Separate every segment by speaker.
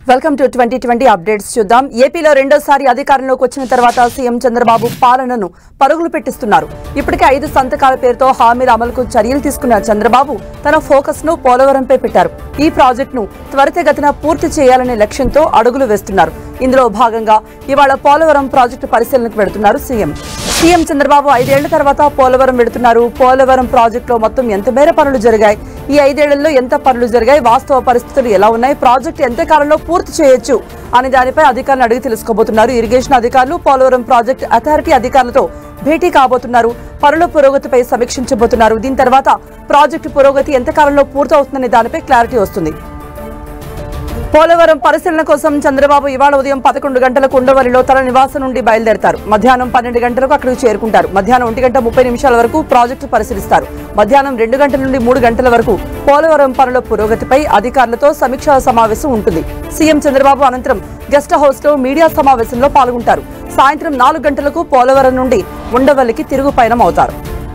Speaker 1: welcome to twenty twenty updates చూద్దాం ఏపీలో రెండోసారి అధికారంలోకి వచ్చిన తర్వాత సీఎం చంద్రబాబు పాలనను పరుగులు పెట్టిస్తున్నారు ఇప్పటికే ఐదు సంతకాల పేరుతో హామీల అమలుకు చర్యలు తీసుకున్న చంద్రబాబు తన ఫోకస్ ను పోలవరంపై పెట్టారు ఈ ప్రాజెక్టును త్వరితగతిన పూర్తి చేయాలనే లక్ష్యంతో అడుగులు వేస్తున్నారు ఇందులో భాగంగా ఇవాళ పోలవరం ప్రాజెక్టు పరిశీలనకు వెడుతున్నారు సీఎం సీఎం చంద్రబాబు ఐదేళ్ల తర్వాత పోలవరం వెడుతున్నారు పోలవరం ప్రాజెక్టులో మొత్తం ఎంత మేర పనులు జరిగాయి ఈ ఐదేళ్లలో ఎంత పనులు జరిగాయి వాస్తవ పరిస్థితులు ఎలా ఉన్నాయి ప్రాజెక్టు ఎంత కాలంలో పూర్తి చేయొచ్చు అనే దానిపై అధికారులను అడిగి తెలుసుకోబోతున్నారు ఇరిగేషన్ అధికారులు పోలవరం ప్రాజెక్ట్ అథారిటీ అధికారులతో భేటీ కాబోతున్నారు పనుల పురోగతిపై సమీక్షించబోతున్నారు దీని తర్వాత ప్రాజెక్టు పురోగతి ఎంత కాలంలో పూర్తవుతుందనే దానిపై క్లారిటీ వస్తుంది పోలవరం పరిశీలన కోసం చంద్రబాబు ఇవాళ ఉదయం పదకొండు గంటలకు ఉండవల్లిలో తన నివాసం నుండి బయలుదేరతారు మధ్యాహ్నం పన్నెండు గంటలకు అక్కడికి చేరుకుంటారు మధ్యాహ్నం ఒంటి గంట ముప్పై నిమిషాల వరకు ప్రాజెక్టు పరిశీలిస్తారు మధ్యాహ్నం రెండు గంటల నుండి మూడు గంటల వరకు పోలవరం పనుల పురోగతిపై అధికారులతో సమీక్షా సమావేశం ఉంటుంది సీఎం చంద్రబాబు అనంతరం గెస్ట్ హౌస్ లో మీడియా సమావేశంలో పాల్గొంటారు సాయంత్రం నాలుగు గంటలకు పోలవరం నుండి ఉండవల్లికి తిరుగు పయనం అవుతారు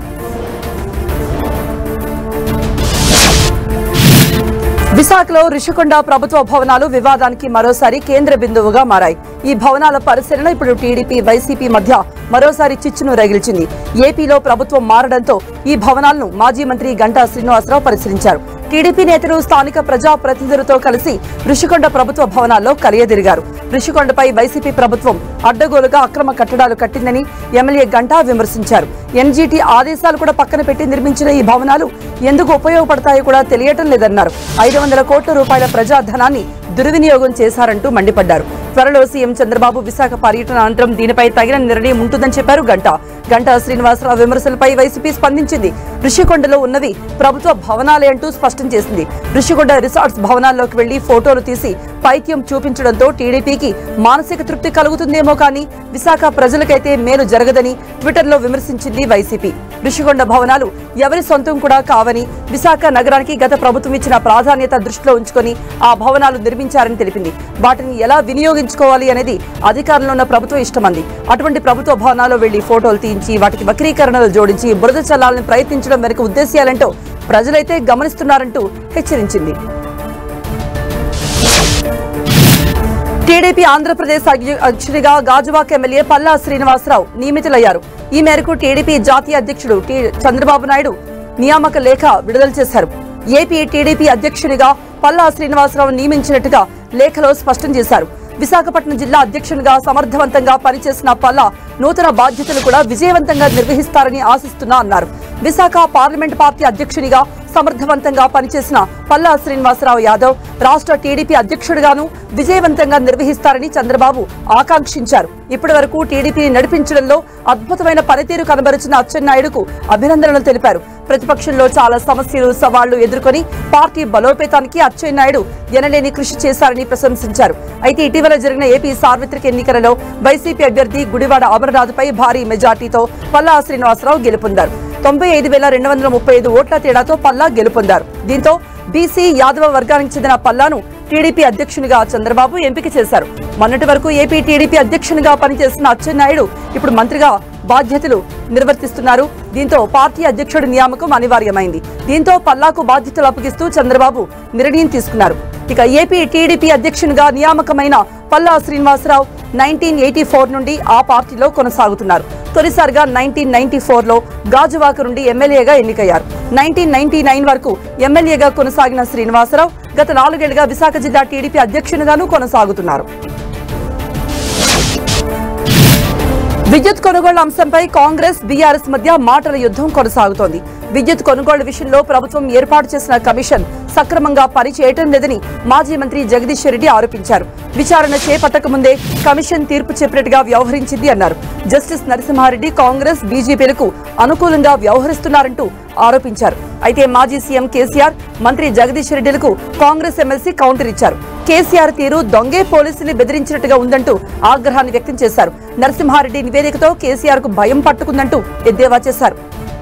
Speaker 1: విశాఖలో రిషికొండ ప్రభుత్వ భవనాలు వివాదానికి మరోసారి కేంద్ర బిందువుగా మారాయి ఈ భవనాల పరిశీలన ఇప్పుడు టీడీపీ వైసీపీ మధ్య మరోసారి చిచ్చును రగిల్చింది ఏపీలో ప్రభుత్వం మారడంతో ఈ భవనాలను మాజీ మంత్రి గంటా శ్రీనివాసరావు పరిశీలించారు టీడీపీ నేతలు స్థానిక ప్రజా ప్రతినిధులతో కలిసి ఋషికొండ ప్రభుత్వ భవనాల్లో కలియదిరిగారు ఋషికొండపై వైసీపీ ప్రభుత్వం అడ్డగోలుగా అక్రమ కట్టడాలు కట్టిందని ఎమ్మెల్యే గంటా విమర్శించారు ఎన్జీటీ ఆదేశాలు కూడా పక్కన పెట్టి నిర్మించిన ఈ భవనాలు ఎందుకు ఉపయోగపడతాయో కూడా తెలియటం లేదన్నారు ఐదు వందల కోట్ల రూపాయల ప్రజాధనాన్ని దుర్వినియోగం చేశారంటూ మండిపడ్డారు త్వరలో సీఎం చంద్రబాబు విశాఖ పర్యటన అనంతరం దీనిపై తగిన నిర్ణయం ఉంటుందని చెప్పారు గంటా గంటా శ్రీనివాసరావు విమర్శలపై వైసీపీ స్పందించింది ఋషికొండలో ఉన్నవి ప్రభుత్వ భవనాలే అంటూ స్పష్టం చేసింది ఋషికొండ రిసార్ట్స్ భవనాల్లోకి వెళ్లి ఫోటోలు తీసి పైత్యం చూపించడంతో టీడీపీకి మానసిక తృప్తి కలుగుతుందేమో కానీ విశాఖ ప్రజలకైతే మేలు జరగదని ట్విట్టర్లో విమర్శించింది వైసీపీ ఋషికొండ భవనాలు ఎవరి సొంతం కూడా కావని విశాఖ నగరానికి గత ప్రభుత్వం ఇచ్చిన ప్రాధాన్యత దృష్టిలో ఉంచుకొని ఆ భవనాలు నిర్మించారని తెలిపింది వాటిని ఎలా వినియోగించుకోవాలి అనేది అధికారంలో ఉన్న ప్రభుత్వం ఇష్టమంది అటువంటి ప్రభుత్వ భవనాల్లో వెళ్లి ఫోటోలు తీయించి వాటికి వక్రీకరణలు జోడించి బురద చల్లాలని ప్రయత్నించడం వెనుక ఉద్దేశ్యాలంటూ ప్రజలైతే గమనిస్తున్నారంటూ హెచ్చరించింది టీడీపీ ఆంధ్రప్రదేశ్ అధ్య- అధ్యక్షుడిగా గాజువాక ఎమ్మెల్యే పల్లా శ్రీనివాసరావు నియమితులయ్యారు ఈ మేరకు టీడీపీ జాతీయ అధ్యక్షుడు టి చంద్రబాబు నాయుడు నియామక లేఖ విడుదల చేశారు ఏపీ టీడీపీ అధ్యక్షునిగా పల్లా శ్రీనివాసరావు నియమించినట్టుగా లేఖలో స్పష్టం చేశారు విశాఖపట్నం జిల్లా అధ్యక్షునిగా సమర్థవంతంగా పనిచేసిన పల్లా నూతన బాధ్యతలు కూడా విజయవంతంగా నిర్వహిస్తారని ఆశిస్తున్నా అన్నారు విశాఖ పార్లమెంట్ పార్టీ అధ్యక్షునిగా సమర్థవంతంగా పనిచేసిన పల్లా శ్రీనివాసరావు యాదవ్ రాష్ట్ర టీడీపీ అధ్యక్షుడిగాను విజయవంతంగా నిర్వహిస్తారని చంద్రబాబు ఆకాంక్షించారు ఇప్పటి వరకు టీడీపీని నడిపించడంలో అద్భుతమైన పనితీరు కనబరిచిన అచ్చెన్నాయుడుకు అభినందనలు తెలిపారు ప్రతిపక్షంలో చాలా సమస్యలు సవాళ్లు ఎదుర్కొని పార్టీ బలోపేతానికి అచ్చెన్నాయుడు ఎనలేని కృషి చేశారని ప్రశంసించారు అయితే ఇటీవల జరిగిన ఏపీ సార్వత్రిక ఎన్నికలలో వైసీపీ అభ్యర్థి గుడివాడ అమరనాథ్పై భారీ మెజార్టీతో పల్లా శ్రీనివాసరావు గెలుపొందారు తొంభై ఐదు వేల రెండు వందల ముప్పై ఐదు ఓట్ల తేడాతో పల్లా గెలుపొందారు దీంతో బీసీ యాదవ వర్గానికి చెందిన పల్లాను టీడీపీ అధ్యక్షునిగా చంద్రబాబు ఎంపిక చేశారు మొన్నటి వరకు ఏపీ టీడీపీ అధ్యక్షునిగా పనిచేస్తున్న అచ్చెన్నాయుడు ఇప్పుడు మంత్రిగా బాధ్యతలు నిర్వర్తిస్తున్నారు దీంతో పార్టీ అధ్యక్షుడి నియామకం అనివార్యమైంది దీంతో పల్లాకు బాధ్యతలు అప్పగిస్తూ చంద్రబాబు నిర్ణయం తీసుకున్నారు ఇక ఏపీ టీడీపీ అధ్యక్షునిగా నియామకమైన Palla Srinivasarao nineteen eighty four నుండి ఆ పార్టీలో కొనసాగుతున్నారు తొలిసారిగా నైన్టీన్ నైన్టీ ఫోర్లో గాజువాక నుండి ఎమ్మెల్యేగా ఎన్నికయ్యారు నైన్టీన్ నైన్టీ నైన్ వరకు ఎమ్మెల్యేగా కొనసాగిన శ్రీనివాసరావు గత నాలుగేళ్లుగా విశాఖ జిల్లా టీడీపీ అధ్యక్షునిగాను కొనసాగుతున్నారు విద్యుత్ కొనుగోళ్ల అంశంపై కాంగ్రెస్ బీఆర్ఎస్ మధ్య మాటల యుద్ధం కొనసాగుతోంది విద్యుత్ కొనుగోళ్ల విషయంలో ప్రభుత్వం ఏర్పాటు చేసిన కమిషన్ సక్రమంగా పనిచేయటం లేదని మాజీ మంత్రి జగదీష్ రెడ్డి ఆరోపించారు విచారణ చేపట్టక ముందే కమిషన్ తీర్పు చెప్పినట్టుగా వ్యవహరించింది అన్నారు జస్టిస్ నరసింహారెడ్డి కాంగ్రెస్ బీజేపీలకు అనుకూలంగా వ్యవహరిస్తున్నారంటూ ఆరోపించారు అయితే మాజీ సీఎం కేసీఆర్ మంత్రి జగదీష్ రెడ్డిలకు కాంగ్రెస్ ఎమ్మెల్సీ కౌంటర్ ఇచ్చారు కేసీఆర్ తీరు దొంగే పోలీసుల్ని బెదిరించినట్టుగా ఉందంటూ ఆగ్రహాన్ని వ్యక్తం చేశారు నరసింహారెడ్డి నివేదికతో కేసీఆర్ కు భయం పట్టుకుందంటూ ఎద్దేవా చేశారు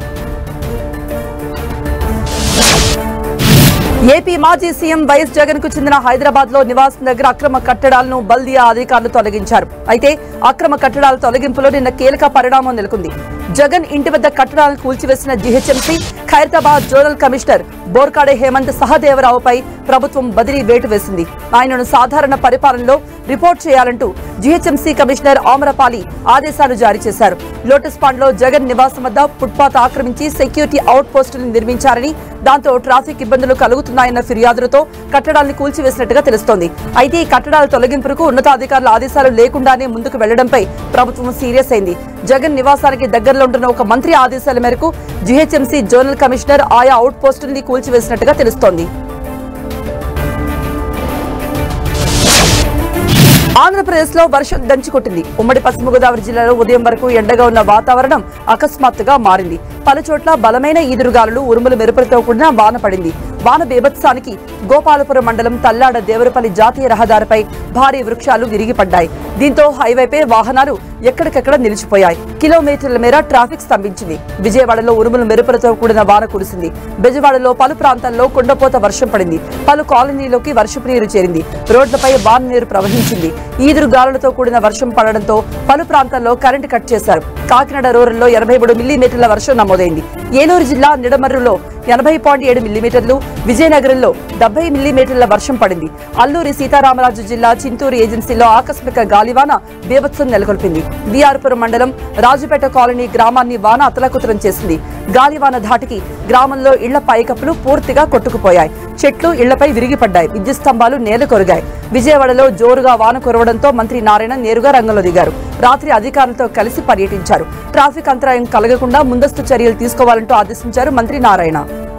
Speaker 1: ఏపీ మాజీ సీఎం వైఎస్ జగన్ కు చెందిన హైదరాబాద్ లో నివాసం దగ్గర అక్రమ కట్టడాలను బల్దియా అధికారులు తొలగించారు అయితే అక్రమ కట్టడాల తొలగింపులో నిన్న కీలక పరిణామం నెలకొంది జగన్ ఇంటి వద్ద కట్టడాలను కూల్చివేసిన GHMC Khairatabad zonal commissioner Borkade Hemant సహదేవరావుపై ప్రభుత్వం బదిలీ వేటు వేసింది ఆయనను సాధారణ పరిపాలనలో రిపోర్ట్ చేయాలంటూ జీహెచ్ఎంసీ కమిషనర్ ఆమరపాలి ఆదేశాలు జారీ చేశారు లోటస్ పాండ్ లో జగన్ నివాసం వద్ద ఫుట్పాత్ ఆక్రమించి సెక్యూరిటీ అవుట్ పోస్టులు నిర్మించారని దాంతో ట్రాఫిక్ ఇబ్బందులు కలుగుతున్నాయన్న ఫిర్యాదులతో కట్టడాల్ని కూల్చివేసినట్టుగా తెలుస్తోంది అయితే ఈ కట్టడాల తొలగింపుకు ఉన్నతాధికారుల ఆదేశాలు లేకుండానే ముందుకు వెళ్లడంపై ప్రభుత్వం సీరియస్ అయింది జగన్ నివాసానికి దగ్గరలో ఉంటున్న ఒక మంత్రి ఆదేశాల మేరకు జీహెచ్ఎంసీ జోనల్ కమిషనర్ ఆయా అవుట్ పోస్టుల్ని కూల్చివేసినట్టుగా తెలుస్తోంది ఆంధ్రప్రదేశ్ లో వర్షం దంచుకొట్టింది ఉమ్మడి పశ్చిమ గోదావరి జిల్లాలో ఉదయం వరకు ఎండగా ఉన్న వాతావరణం అకస్మాత్తుగా మారింది పలుచోట్ల బలమైన ఈదురుగాలులు ఉరుములు మెరుపులతో కూడిన వాన పడింది వాన బీభత్సానికి గోపాలపురం మండలం తల్లాడ దేవరపల్లి జాతీయ రహదారిపై భారీ వృక్షాలు విరిగిపడ్డాయి దీంతో హైవేపై వాహనాలు ఎక్కడికెక్కడ నిలిచిపోయాయి కిలోమీటర్ల మేర ట్రాఫిక్ స్తంభించింది విజయవాడలో ఉరుములు మెరుపులతో కూడిన వాన కురిసింది బెజవాడలో పలు ప్రాంతాల్లో కుండపోత వర్షం పడింది పలు కాలనీలోకి వర్షపు నీరు చేరింది రోడ్లపై వాన నీరు ప్రవహించింది ఈదురు గాలులతో కూడిన వర్షం పడడంతో పలు ప్రాంతాల్లో కరెంటు కట్ చేశారు కాకినాడ రూరల్లో ఎనభై మూడు మిల్లీమీటర్ల వర్షం నమోదైంది ఏలూరు జిల్లా నిడమర్రులో ఎనభై పాయింట్ ఏడు మిల్లీమీటర్లు విజయనగరంలో డెబ్బై మిల్లీమీటర్ల వర్షం పడింది అల్లూరి సీతారామరాజు జిల్లా చింతూరు ఏజెన్సీలో ఆకస్మిక గాలివాన బీభత్సం నెలకొల్పింది బీఆర్పురం మండలం రాజుపేట కాలనీ గ్రామాన్ని వాన అతలకుతలం చేసింది గాలివాన ధాటికి గ్రామంలో ఇళ్ల పైకప్పులు పూర్తిగా కొట్టుకుపోయాయి చెట్లు ఇళ్లపై విరిగిపడ్డాయి విద్యుత్ స్తంభాలు నేల కొరిగాయి విజయవాడలో జోరుగా వాన కురవడంతో మంత్రి నారాయణ నేరుగా రంగంలో దిగారు రాత్రి అధికారులతో కలిసి పర్యటించారు ట్రాఫిక్ అంతరాయం కలగకుండా ముందస్తు చర్యలు తీసుకోవాలంటూ ఆదేశించారు మంత్రి నారాయణ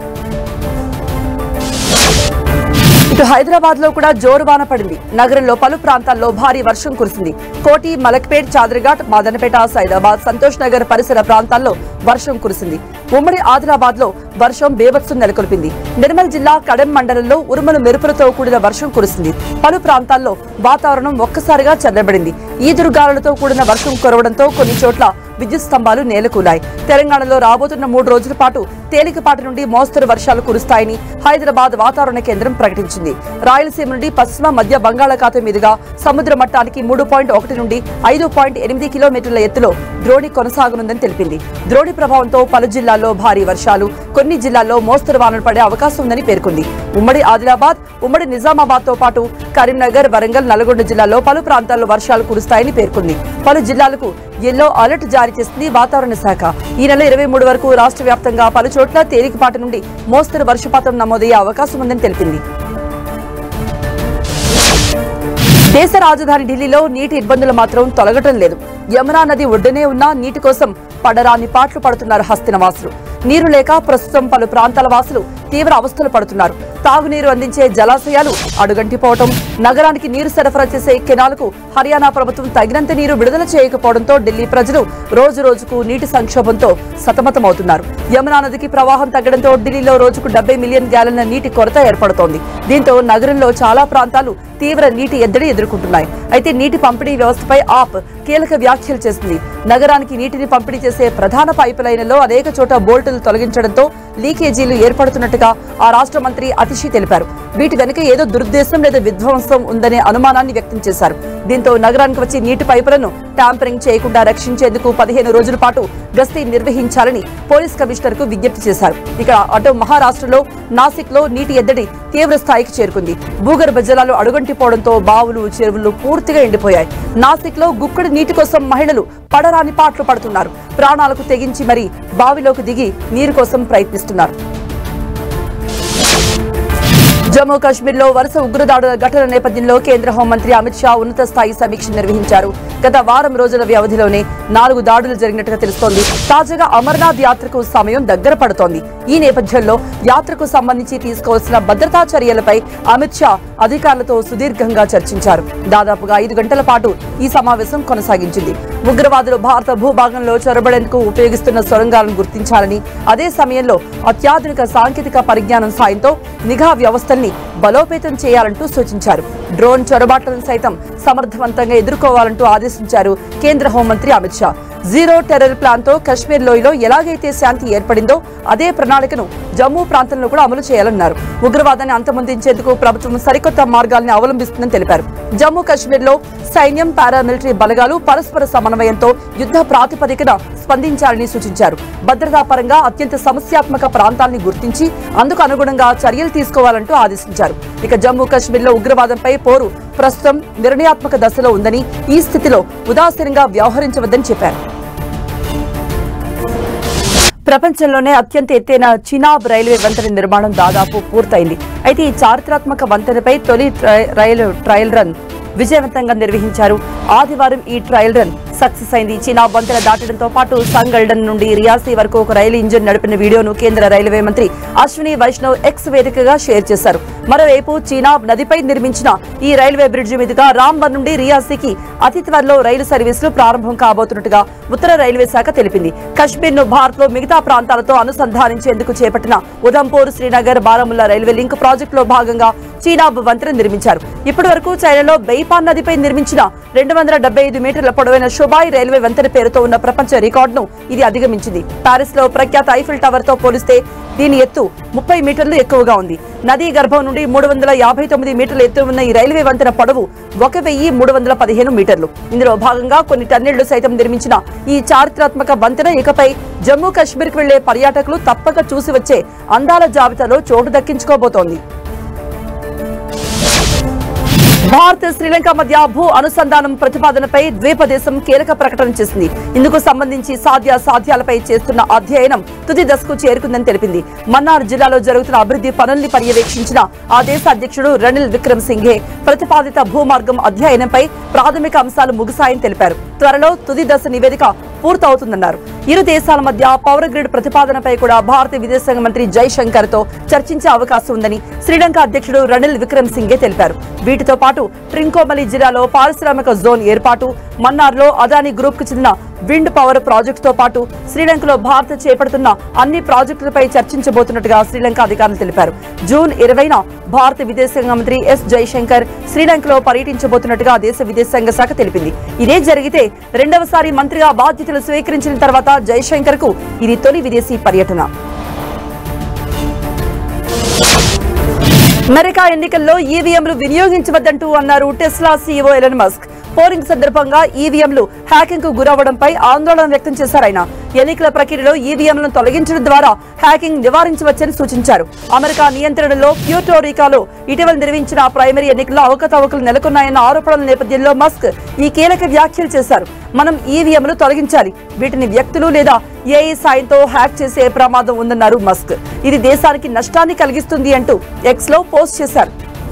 Speaker 1: ఇటు హైదరాబాద్ లో కూడా జోరు వాన పడింది నగరంలో పలు ప్రాంతాల్లో భారీ వర్షం కురిసింది కోటి మలక్పేట్ చాదర్ఘాట్ మదనపేట సైదాబాద్ సంతోష్ నగర్ పరిసర ప్రాంతాల్లో వర్షం కురిసింది ఉమ్మడి ఆదిలాబాద్ లో వర్షం బేభత్సం నెలకొల్పింది నిర్మల్ జిల్లా కడెం మండలంలో ఉరుములు మెరుపులతో కూడిన వర్షం కురిసింది పలు ప్రాంతాల్లో వాతావరణం ఒక్కసారిగా చల్లబడింది ఈదురుగాలులతో కూడిన వర్షం కురవడంతో కొన్ని చోట్ల విద్యుత్ స్తంభాలు నేలకూలాయి తెలంగాణలో రాబోతున్న మూడు రోజుల పాటు తేలికపాటి నుండి మోస్తరు వర్షాలు కురుస్తాయని హైదరాబాద్ వాతావరణ కేంద్రం ప్రకటించింది రాయలసీమ నుండి పశ్చిమ మధ్య బంగాళాఖాతం మీదుగా సముద్ర మట్టానికి మూడు పాయింట్ ఒకటి నుండి ఐదు పాయింట్ ఎనిమిది కిలోమీటర్ల ఎత్తులో ద్రోణి కొనసాగనుందని తెలిపింది ద్రోణి ప్రభావంతో పలు జిల్లాల్లో భారీ వర్షాలు కొన్ని జిల్లాల్లో మోస్తరు వానలు పడే అవకాశం ఉందని పేర్కొంది ఉమ్మడి ఆదిలాబాద్ ఉమ్మడి నిజామాబాద్ తో పాటు కరీంనగర్ వరంగల్ నల్గొండ జిల్లాల్లో పలు ప్రాంతాల్లో వర్షాలు కురుస్తాయని పేర్కొంది పలు జిల్లాలకు ఎల్లో అలర్ట్ జారీ చేసింది వాతావరణ శాఖ ఈ నెల ఇరవై మూడు వరకు రాష్ట్ర వ్యాప్తంగా పలు చోట్ల తేలికపాటి నుండి మోస్తరు వర్షపాతం నమోదయ్యే అవకాశం ఉందని తెలిపింది దేశ రాజధాని ఢిల్లీలో నీటి ఇబ్బందులు మాత్రం తొలగటం లేదు యమునా నది ఒడ్డునే ఉన్న నీటి కోసం పడరాని పాట్లు పడుతున్నారు హస్తినవాసులు నీరు లేక ప్రస్తుతం పలు ప్రాంతాల వాసులు తీవ్ర అవస్థలు పడుతున్నారు తాగునీరు అందించే జలాశయాలు అడుగంటిపోవటం నగరానికి నీరు సరఫరా చేసే కెనాలకు హర్యానా ప్రభుత్వం తగినంత నీరు విడుదల చేయకపోవడంతో ఢిల్లీ ప్రజలు రోజు రోజుకు నీటి సంక్షోభంతో సతమతమవుతున్నారు యమునా నదికి ప్రవాహం తగ్గడంతో ఢిల్లీలో రోజుకు డెబ్బై మిలియన్ గ్యాలన్ల నీటి కొరత ఏర్పడుతోంది దీంతో నగరంలో చాలా ప్రాంతాలు తీవ్ర నీటి ఎద్దడి ఎదుర్కొంటున్నాయి అయితే నీటి పంపిణీ వ్యవస్థపై ఆప్ కీలక వ్యాఖ్యలు చేసింది నగరానికి నీటిని పంపిణీ చేసే ప్రధాన పైపు లైన్లలో అనేక చోట బోల్టులు తొలగించడంతో లీకేజీలు ఏర్పడుతున్నట్టుగా ఆ రాష్ట్ర మంత్రి అతిషి తెలిపారు వీటి వెనుక ఏదో దురుద్దేశం లేదా విధ్వంసం ఉందనే అనుమానాన్ని వ్యక్తం చేశారు దీంతో నగరానికి వచ్చే నీటి పైపులను ట్యాంపరింగ్ చేయకుండా రక్షించేందుకు పదిహేను రోజుల పాటు గస్తీ నిర్వహించాలని పోలీస్ కమిషనర్ కు విజ్ఞప్తి చేశారు ఇక అటు మహారాష్ట్రలో నాసిక్ లో నీటి ఎద్దడి తీవ్ర స్థాయికి చేరుకుంది భూగర్భ జలాలు అడుగంటిపోవడంతో బావులు చెరువులు పూర్తిగా ఎండిపోయాయి నాసిక్ లో గుక్కడి నీటి కోసం మహిళలు పడరాని పాట్లు పడుతున్నారు ప్రాణాలకు తెగించి మరి బావిలోకి దిగి నీరు కోసం ప్రయత్నిస్తున్నారు జమ్మూ కాశ్మీర్ లో వరుస ఉగ్రదాడుల ఘటన నేపథ్యంలో కేంద్ర హోంమంత్రి అమిత్ షా ఉన్నత స్థాయి సమీక్ష నిర్వహించారు గత వారం రోజుల వ్యవధిలోనే నాలుగు దాడులు జరిగినట్టుగా తెలుస్తోంది తాజాగా అమర్నాథ్ యాత్రకు సమయం దగ్గర పడుతోంది ఈ నేపథ్యంలో యాత్రకు సంబంధించి తీసుకోవాల్సిన భద్రతా చర్యలపై అమిత్ షా అధికారులతో సుదీర్ఘంగా చర్చించారు దాదాపుగా ఐదు గంటల పాటు ఈ సమావేశం కొనసాగించింది ఉగ్రవాదులు భారత భూభాగంలో చొరబడేందుకు ఉపయోగిస్తున్న సొరంగాలను గుర్తించాలని అదే సమయంలో అత్యాధునిక సాంకేతిక పరిజ్ఞానం సాయంతో నిఘా వ్యవస్థల్ని బలోపేతం చేయాలంటూ సూచించారు డ్రోన్ చొరబాట్లను సైతం సమర్థవంతంగా ఎదుర్కోవాలంటూ ఆదేశించారు కేంద్ర హోంమంత్రి Amit Shah zero terror plan తో కశ్మీర్ లోయలో ఎలాగైతే శాంతి ఏర్పడిందో అదే ప్రణాళికను జమ్మూ ప్రాంతంలో కూడా అమలు చేయాలన్నారు ఉగ్రవాదాన్ని అంతమొందించేందుకు ప్రభుత్వం సరికొత్త మార్గాల్ని అవలంబిస్తుందని తెలిపారు జమ్మూ కాశ్మీర్ లో సైన్యం పారామిలిటరీ బలగాలు పరస్పర సమన్వయంతో యుద్ధ ప్రాతిపదికన స్పందించాలని సూచించారు భద్రతా పరంగా అత్యంత సమస్యాత్మక ప్రాంతాల్ని గుర్తించి అందుకు అనుగుణంగా చర్యలు తీసుకోవాలంటూ ఆదేశించారు ఇక జమ్మూ కాశ్మీర్ లో ఉగ్రవాదంపై పోరు ప్రస్తుతం నిర్ణయాత్మక దశలో ఉందని ఈ స్థితిలో ఉదాసీనంగా వ్యవహరించవద్దని చెప్పారు ప్రపంచంలోనే అత్యంత ఎత్తైన చినాబ్ రైల్వే వంతెన నిర్మాణం దాదాపు పూర్తయింది అయితే ఈ చారిత్రాత్మక వంతెనపై తొలి ట్రై- రైలు ట్రయల్ రన్ విజయవంతంగా నిర్వహించారు ఆదివారం ఈ ట్రయల్ రన్ సక్సెస్ అయింది చినాబ్ వంతెన దాటడంతో పాటు సంగల్డన్ నుండి రియాసీ వరకు ఒక రైలు ఇంజిన్ నడిపిన వీడియోను కేంద్ర రైల్వే మంత్రి అశ్విని వైష్ణవ్ ఎక్స్ వేదికగా షేర్ చేశారు మరోవైపు చీనాబ్ నదిపై నిర్మించిన ఈ రైల్వే బ్రిడ్జి మీదుగా రాంబన్ నుండి రియాసీకి అతి త్వరలో రైలు సర్వీసులు ప్రారంభం కాబోతున్నట్టుగా ఉత్తర రైల్వే శాఖ తెలిపింది కశ్మీర్ ను భారత్ లో మిగతా ప్రాంతాలతో అనుసంధానించేందుకు చేపట్టిన ఉధంపూర్ శ్రీనగర్ బారాముల్లా రైల్వే లింక్ ప్రాజెక్టులో భాగంగా చీనాబ్ వంతెన నిర్మించారు ఇప్పటి వరకు చైనాలో బెయిపాన్ నదిపై నిర్మించిన రెండు వందల డెబ్బై ఐదు మీటర్ల పొడవైన షుబాయ్ రైల్వే వంతెన పేరుతో ఉన్న ప్రపంచ రికార్డును ఇది అధిగమించింది పారిస్ లో ప్రఖ్యాత ఐఫిల్ టవర్ తో పోలిస్తే దీని ఎత్తు ముప్పై మీటర్లు ఎక్కువగా ఉంది నదీ గర్భం నుండి మూడు వందల యాభై తొమ్మిది మీటర్ల ఎత్తు ఉన్న ఈ రైల్వే వంతెన పొడవు ఒక వెయ్యి మూడు వందల పదిహేను మీటర్లు ఇందులో భాగంగా కొన్ని టన్నెళ్లు సైతం నిర్మించిన ఈ చారిత్రాత్మక వంతెన ఇకపై జమ్మూ కాశ్మీర్ కు వెళ్లే పర్యాటకులు తప్పక చూసి వచ్చే అందాల జాబితాలో చోటు దక్కించుకోబోతోంది భారత్ శ్రీలంక మధ్య భూ అనుసంధానం ప్రతిపాదనపై ద్వీపదేశం కీలక ప్రకటన చేసింది ఇందుకు సంబంధించి సాధ్య సాధ్యాలపై చేస్తున్న అధ్యయనం తుది దశకు చేరుకుందని తెలిపింది మన్నార్ జిల్లాలో జరుగుతున్న అభివృద్ధి పనుల్ని పర్యవేక్షించిన ఆ దేశ అధ్యక్షుడు రనిల్ విక్రమ్ సింఘే ప్రతిపాదిత భూమార్గం అధ్యయనంపై ప్రాథమిక అంశాలు ముగిశాయని తెలిపారు త్వరలో తుది దశ నివేదిక పూర్తవుతుందన్నారు ఇరు దేశాల మధ్య పవర్ గ్రిడ్ ప్రతిపాదనపై కూడా భారత విదేశాంగ మంత్రి జైశంకర్ తో చర్చించే అవకాశం ఉందని శ్రీలంక అధ్యక్షుడు రనిల్ విక్రమ్ సింఘే తెలిపారు వీటితో పాటు ట్రింకోమలి జిల్లాలో పారిశ్రామిక జోన్ ఏర్పాటు మన్నార్లో అదానీ గ్రూప్ కు చెందిన విండ్ పవర్ ప్రాజెక్టుతో పాటు శ్రీలంకలో భారత్ చేపడుతున్న అన్ని ప్రాజెక్టులపై చర్చించబోతున్నట్టుగా శ్రీలంక అధికారులు తెలిపారు జూన్ ఇరవైన భారత విదేశాంగ మంత్రి ఎస్ జైశంకర్ శ్రీలంకలో పర్యటించబోతున్నట్టుగా ఆ దేశ విదేశాంగ శాఖ తెలిపింది ఇదే జరిగితే రెండవసారి మంత్రిగా బాధ్యతలు స్వీకరించిన తర్వాత జైశంకర్ కు ఇది తొలి విదేశీ పర్యటన అమెరికా ఎన్నికల్లో ఈవీఎంలు వినియోగించవద్దంటూ అన్నారు Tesla CEO Elon Musk polling సందర్భంగా ఈవీఎంలు హ్యాకింగ్ కు గురవ్వడంపై ఆందోళన వ్యక్తం చేశారు ఆయన ఎన్నికల ప్రక్రియలో ఈవీఎంలను తొలగించడం ద్వారా హ్యాకింగ్ నివారించవచ్చని సూచించారు అమెరికా నియంత్రణలో ప్యూటోరికాలో ఇటీవల నిర్వహించిన ప్రైమరీ ఎన్నికల్లో అవకతవకలు నెలకొన్నాయన్న ఆరోపణల నేపథ్యంలో మస్క్ ఈ కీలక వ్యాఖ్యలు చేశారు మనం ఈవీఎంలు తొలగించాలి వీటిని వ్యక్తులు లేదా ఏఐ సాయంతో హ్యాక్ చేసే ప్రమాదం ఉందన్నారు మస్క్ ఇది దేశానికి నష్టాన్ని కలిగిస్తుంది అంటూ ఎక్స్ లో పోస్ట్ చేశారు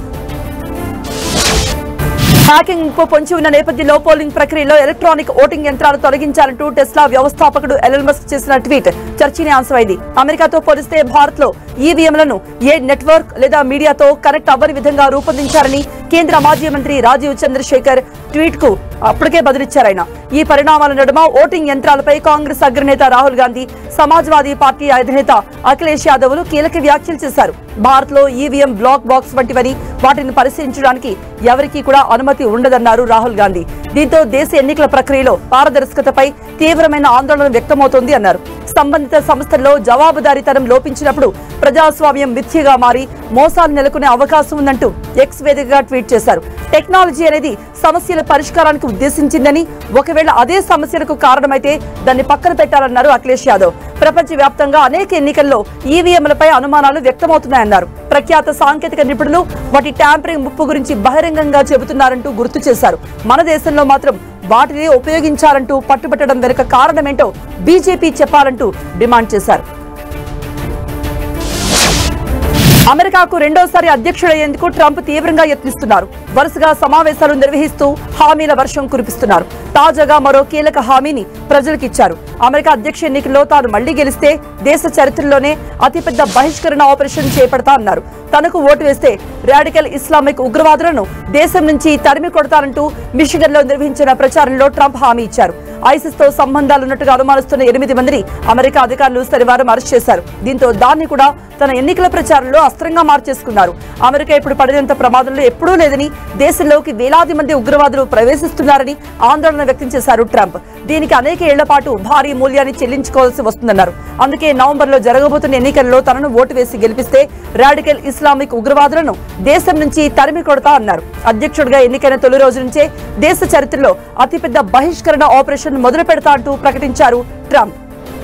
Speaker 1: హ్యాకింగ్ ముప్పు పొంచి ఉన్న నేపథ్యంలో పోలింగ్ ప్రక్రియలో ఎలక్ట్రానిక్ ఓటింగ్ యంత్రాలు తొలగించాలంటూ టెస్లా వ్యవస్థాపకుడు ఎలన్ మస్క్ చేసిన ట్వీట్ చర్చనీయాంశమైంది అమెరికాతో పోలిస్తే భారత్ లో ఈవీఎంలను ఏ నెట్వర్క్ లేదా మీడియాతో కనెక్ట్ అవ్వని విధంగా రూపొందించారని కేంద్ర మాజీ మంత్రి రాజీవ్ చంద్రశేఖర్ ట్వీట్ కు అప్పటికే బదులిచ్చారు ఆయన ఈ పరిణామాల నడుమ ఓటింగ్ యంత్రాలపై కాంగ్రెస్ అగ్రనేత రాహుల్ గాంధీ సమాజ్వాదీ పార్టీ అధినేత అఖిలేష్ యాదవ్లు కీలక వ్యాఖ్యలు చేశారు భారత్ లో ఈవీఎం బ్లాక్ బాక్స్ వంటివని వాటిని పరిశీలించడానికి ఎవరికీ కూడా అనుమతి ఉండదన్నారు రాహుల్ గాంధీ దీంతో దేశ ఎన్నికల ప్రక్రియలో పారదర్శకతపై తీవ్రమైన ఆందోళన వ్యక్తమవుతోంది అన్నారు సంబంధిత సంస్థల్లో జవాబుదారీతనం లోపించినప్పుడు ప్రజాస్వామ్యం మిథ్యగా మారి మోసాలు నెలకొనే అవకాశం ఉందంటూ ఎక్స్ వేదికగా ట్వీట్ చేశారు టెక్నాలజీ అనేది సమస్యల పరిష్కారానికి ఉద్దేశించిందని ఒకవేళ అదే సమస్యలకు కారణమైతే దాన్ని పక్కన పెట్టాలన్నారు అఖిలేష్ యాదవ్ ప్రపంచ వ్యాప్తంగా అనేక ఎన్నికల్లో ఈవీఎంలపై అనుమానాలు వ్యక్తమవుతున్నాయన్నారు ప్రఖ్యాత సాంకేతిక నిపుణులు వాటి ట్యాంపరింగ్ ముప్పు గురించి బహిరంగంగా చెబుతున్నారంటూ గుర్తు చేశారు మన దేశంలో మాత్రం వాటిని ఉపయోగించాలంటూ పట్టుబట్టడం వెనుక కారణమేంటో బీజేపీ చెప్పాలంటూ డిమాండ్ చేశారు అమెరికాకు రెండోసారి అధ్యక్షుడయ్యేందుకు ట్రంప్ తీవ్రంగా యత్నిస్తున్నారు వరుసగా సమావేశాలు నిర్వహిస్తూ హామీల వర్షం కురిపిస్తున్నారు తాజాగా మరో కీలక హామీని ప్రజలకు ఇచ్చారు అమెరికా అధ్యక్ష ఎన్నికల్లో తాను మళ్లీ గెలిస్తే దేశ చరిత్రలోనే అతిపెద్ద బహిష్కరణ ఆపరేషన్ చేపడతా అన్నారు తనకు ఓటు వేస్తే రాడికల్ ఇస్లామిక్ ఉగ్రవాదులను దేశం నుంచి తరిమి కొడతారంటూ మిషిగన్ లో నిర్వహించిన ప్రచారంలో ట్రంప్ హామీ ఇచ్చారు ఐసిస్ తో సంబంధాలున్నట్టుగా అనుమానిస్తున్న ఎనిమిది మందిని అమెరికా అధికారులు శనివారం అరెస్ట్ చేశారు దీంతో దాన్ని కూడా తన ఎన్నికల ప్రచారంలో అస్త్ర అస్త్రంగా మార్చేసుకున్నారు అమెరికా ఇప్పుడు పడినంత ప్రమాదంలో ఎప్పుడూ లేదని దేశంలోకి వేలాది మంది ఉగ్రవాదులు ప్రవేశిస్తున్నారని ఆందోళన వ్యక్తం చేశారు ట్రంప్ దీనికి అనేక ఏళ్ల పాటు భారీ మూల్యాన్ని చెల్లించుకోవాల్సి వస్తుందన్నారు అందుకే నవంబర్ లో జరగబోతున్న ఎన్నికల్లో తనను ఓటు వేసి గెలిపిస్తే రాడికల్ ఇస్లామిక్ ఉగ్రవాదులను దేశం నుంచి తరిమి కొడతా అన్నారు అధ్యక్షుడిగా ఎన్నికైన తొలి రోజు నుంచే దేశ చరిత్రలో అతిపెద్ద బహిష్కరణ ఆపరేషన్ మొదలు పెడతా అంటూ ప్రకటించారు ట్రంప్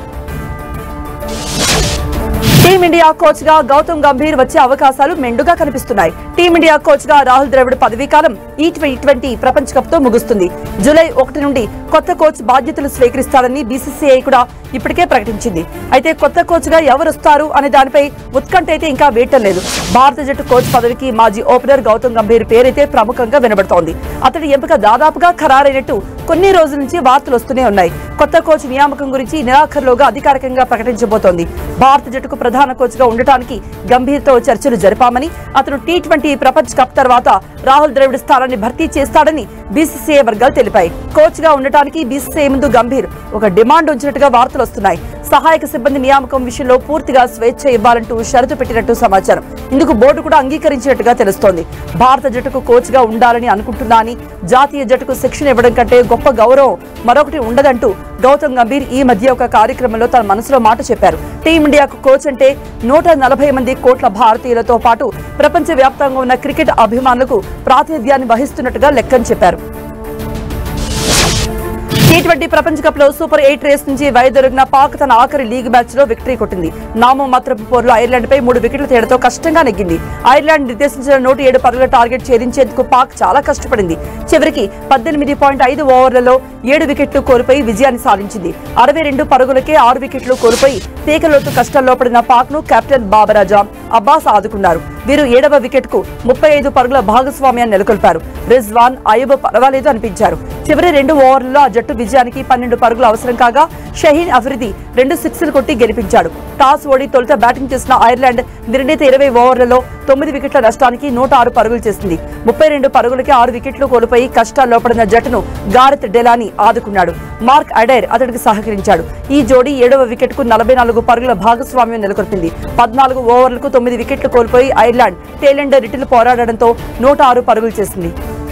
Speaker 1: టీమిండియా కోచ్ గా గౌతమ్ గంభీర్ వచ్చే అవకాశాలు మెండుగా కనిపిస్తున్నాయి టీమిండియా కోచ్ గా రాహుల్ ద్రవిడ్ పదవీ కాలం ఈ ట్వంటీ ప్రపంచ కప్ తో ముగుస్తుంది జూలై ఒకటి నుండి కొత్త కోచ్ బాధ్యతలు స్వీకరిస్తాడని బీసీసీఐ కూడా ఇప్పటికే ప్రకటించింది అయితే కొత్త కోచ్ గా ఎవరు వస్తారు అనే దానిపై ఉత్కంఠ అయితే ఇంకా వేయటం లేదు భారత జట్టు కోచ్ పదవికి మాజీ ఓపెనర్ గౌతమ్ గంభీర్ పేరైతే ప్రముఖంగా వినబడుతోంది అతడి ఎంపిక దాదాపుగా ఖరారైనట్టు కొన్ని రోజుల నుంచి వార్తలు వస్తూనే ఉన్నాయి కొత్త కోచ్ నియామకం గురించి ఈ నెలాఖరులోగా అధికారికంగా ప్రకటించబోతోంది భారత జట్టుకు ప్రధాన కోచ్ గా ఉండటానికి గంభీర్ తో చర్చలు జరిపామని అతను టీ ట్వంటీ ప్రపంచ కప్ తర్వాత రాహుల్ ద్రవిడ్ స్థానాన్ని భర్తీ చేస్తాడని బీసీసీఐ వర్గాలు తెలిపాయి కోచ్ గా ఉండటానికి బీసీసీఐ ముందు గంభీర్ ఒక డిమాండ్ ఉంచినట్టుగా వార్తలు వస్తున్నాయి సహాయక సిబ్బంది నియామకం విషయంలో పూర్తిగా స్వేచ్ఛ ఇవ్వాలంటూ షరతు పెట్టినట్టు సమాచారం ఇందుకు బోర్డు కూడా అంగీకరించినట్టుగా తెలుస్తోంది భారత జట్టుకు కోచ్ గా ఉండాలని అనుకుంటున్నా అని జాతీయ జట్టుకు శిక్షణ ఇవ్వడం కంటే గొప్ప గౌరవం మరొకటి ఉండదంటూ గౌతమ్ గంభీర్ ఈ మధ్య ఒక కార్యక్రమంలో తన మనసులో మాట చెప్పారు టీమిండియాకు కోచ్ అంటే నూట నలభై మంది కోట్ల భారతీయులతో పాటు ప్రపంచ వ్యాప్తంగా ఉన్న క్రికెట్ అభిమానులకు ప్రాతినిధ్యాన్ని వహిస్తున్నట్టుగా లెక్కని చెప్పారు టీ ట్వంటీ ప్రపంచ కప్ లో సూపర్ ఎయిట్ రేస్ నుంచి వైదొరిగిన పాక్ తన ఆఖరి లీగ్ మ్యాచ్ లో విక్టరీ కొట్టింది నామో మాత్రపు పోరులో ఐర్లాండ్ పై మూడు వికెట్ల తేడాతో కష్టంగా నెగ్గింది ఐర్లాండ్ నిర్దేశించిన నూట ఏడు పరుగుల టార్గెట్ ఛేదించేందుకు పాక్ చాలా కష్టపడింది చివరికి పద్దెనిమిది పాయింట్ ఐదు ఓవర్లలో ఏడు వికెట్లు కోల్పోయి విజయాన్ని సాధించింది అరవై రెండు పరుగులకే ఆరు వికెట్లు కోల్పోయి తీకలోతు కష్టాల్లో పడిన పాక్ ను కెప్టెన్ బాబరాజా అబ్బాస్ ఆదుకున్నారు వీరు ఏడవ వికెట్ కు ముప్పై ఐదు పరుగుల భాగస్వామ్యాన్ని నెలకొల్పారు రిజ్వాన్ అయూబ్ పర్వాలేదు అనిపించారు చివరి రెండు ఓవర్లలో ఆ జట్టు విజయానికి పన్నెండు పరుగులు అవసరం కాగా షహీన్ అఫ్రిది రెండు సిక్స్లు కొట్టి గెలిపించాడు టాస్ ఓడి తొలుత బ్యాటింగ్ చేసిన ఐర్లాండ్ నిర్ణీత ఇరవై ఓవర్లలో తొమ్మిది వికెట్ల నష్టానికి నూట ఆరు పరుగులు చేసింది ముప్పై రెండు పరుగులకి ఆరు వికెట్లు కోల్పోయి కష్టాల్లో పడిన జట్టును గారెత్ డెలాని ఆదుకున్నాడు మార్క్ అడైర్ అతడికి సహకరించాడు ఈ జోడీ ఏడవ వికెట్ కు నలభై నాలుగు పరుగుల భాగస్వామ్యం నెలకొల్పింది పద్నాలుగు ఓవర్లకు తొమ్మిది వికెట్లు కోల్పోయి ఐర్లాండ్ టేలెండర్ రిటిల్ పోరాడడంతో నూట ఆరు పరుగులు చేసింది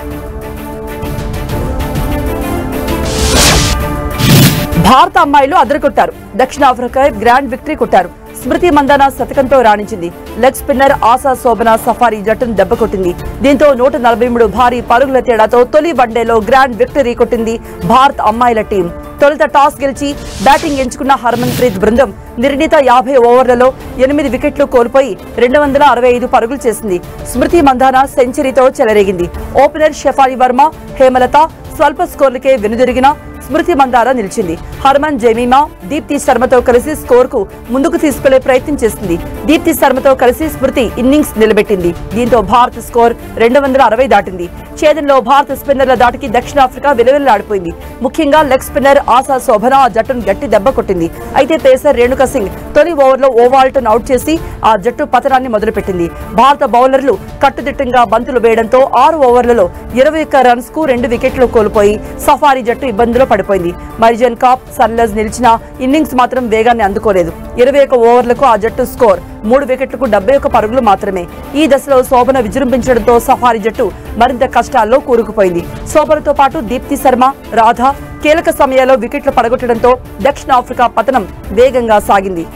Speaker 1: భారత అమ్మాయిలు అదరగొట్టారు దక్షిణాఫ్రికా గ్రాండ్ విక్టరీ కొట్టారు స్మృతి మందన శతకంతో రాణించింది leg spinner Asha Sobhana safari జట్టును దెబ్బకొట్టింది దీంతో నూట నలభై మూడు భారీ పరుగుల తేడాతో తొలి వన్డేలో గ్రాండ్ విక్టరీ కొట్టింది భారత్ అమ్మాయిల టీం తొలుత టాస్ గెలిచి బ్యాటింగ్ ఎంచుకున్న హర్మన్ ప్రీత్ బృందం నిర్ణీత యాభై ఓవర్లలో ఎనిమిది వికెట్లు కోల్పోయి రెండు వందల అరవై ఐదు పరుగులు చేసింది స్మృతి మందాన సెంచరీతో చెలరేగింది ఓపెనర్ షెఫాలి వర్మ హేమలత స్వల్ప స్కోర్లకే వెనుదిరిగిన స్మృతి మందార నిలిచింది హర్మన్ జమీమా దీప్తి శర్మతో కలిసి స్కోర్ కు ముందుకు తీసుకెళ్లే ప్రయత్నం చేసింది దీప్తి శర్మతో కలిసి స్మృతి ఇన్నింగ్స్ నిలబెట్టింది దీంతో భారత్ స్కోర్ రెండు వందల అరవై దాటింది ఛేదంలో భారత స్పిన్నర్ల దాటికి దక్షిణాఫ్రికా విలువెల్లాడిపోయింది ముఖ్యంగా లెగ్ స్పిన్నర్ ఆశా శోభన ఆ జట్టును గట్టి దెబ్బ కొట్టింది అయితే పేసర్ రేణుక సింగ్ తొలి ఓవర్లో ఓవాల్టన్ అవుట్ చేసి ఆ జట్టు పతనాన్ని మొదలుపెట్టింది భారత బౌలర్లు కట్టుదిట్టంగా బంతులు వేయడంతో ఆరు ఓవర్లలో ఇరవై ఒక్క రన్స్ కు రెండు వికెట్లు కోల్పోయి సఫారీ జట్టు ఇబ్బందుల్లో పడిపోయింది మరిజన్ కాప్ సన్లజ్ నిలిచిన ఇన్నింగ్స్ మాత్రం వేగాన్ని అందుకోలేదు ఇరవై ఒక్క ఓవర్లకు ఆ జట్టు స్కోర్ మూడు వికెట్లకు డెబ్బై ఒక్క పరుగులు మాత్రమే ఈ దశలో శోభన విజృంభించడంతో సఫారీ జట్టు మరింత కష్టాల్లో కూరుకుపోయింది శోభనతో పాటు దీప్తి శర్మ రాధ కీలక సమయాల్లో వికెట్లు పడగొట్టడంతో దక్షిణాఫ్రికా పతనం వేగంగా సాగింది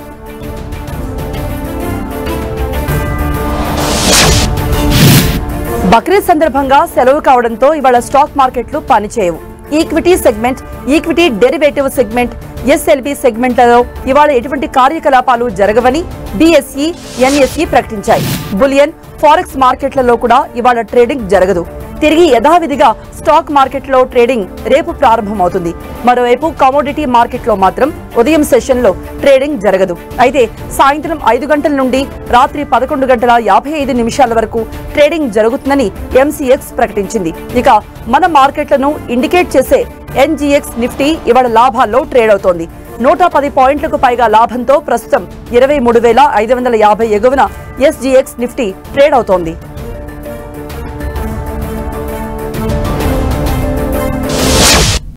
Speaker 1: బక్రీద్ సందర్భంగా సెలవు కావడంతో ఇవాళ స్టాక్ మార్కెట్లు పనిచేయవు equity segment equity derivative segment SLB సెగ్మెంట్లలో ఇవాళ ఎటువంటి కార్యకలాపాలు జరగవని బిఎస్ఈ ఎన్ఎస్ఈ ప్రకటించాయి బులియన్ ఫారెక్స్ మార్కెట్లలో కూడా ఇవాళ ట్రేడింగ్ జరగదు తిరిగి యథావిధిగా స్టాక్ మార్కెట్లో ట్రేడింగ్ రేపు ప్రారంభమవుతుంది మరోవైపు కమోడిటీ మార్కెట్లో మాత్రం ఉదయం సెషన్లో ట్రేడింగ్ జరగదు అయితే సాయంత్రం ఐదు గంటల నుండి రాత్రి పదకొండు గంటల యాభై ఐదు నిమిషాల వరకు ట్రేడింగ్ జరుగుతుందని ఎంసీఎక్స్ ప్రకటించింది ఇక మన మార్కెట్లను ఇండికేట్ చేసే ఎన్జీఎక్స్ నిఫ్టీ ఇవాళ లాభాల్లో ట్రేడ్ అవుతోంది నూట పది పాయింట్లకు పైగా లాభంతో ప్రస్తుతం ఇరవై మూడు వేల ఐదు వందల యాభై ఎగువన ఎస్జీఎక్స్ నిఫ్టీ ట్రేడ్ అవుతోంది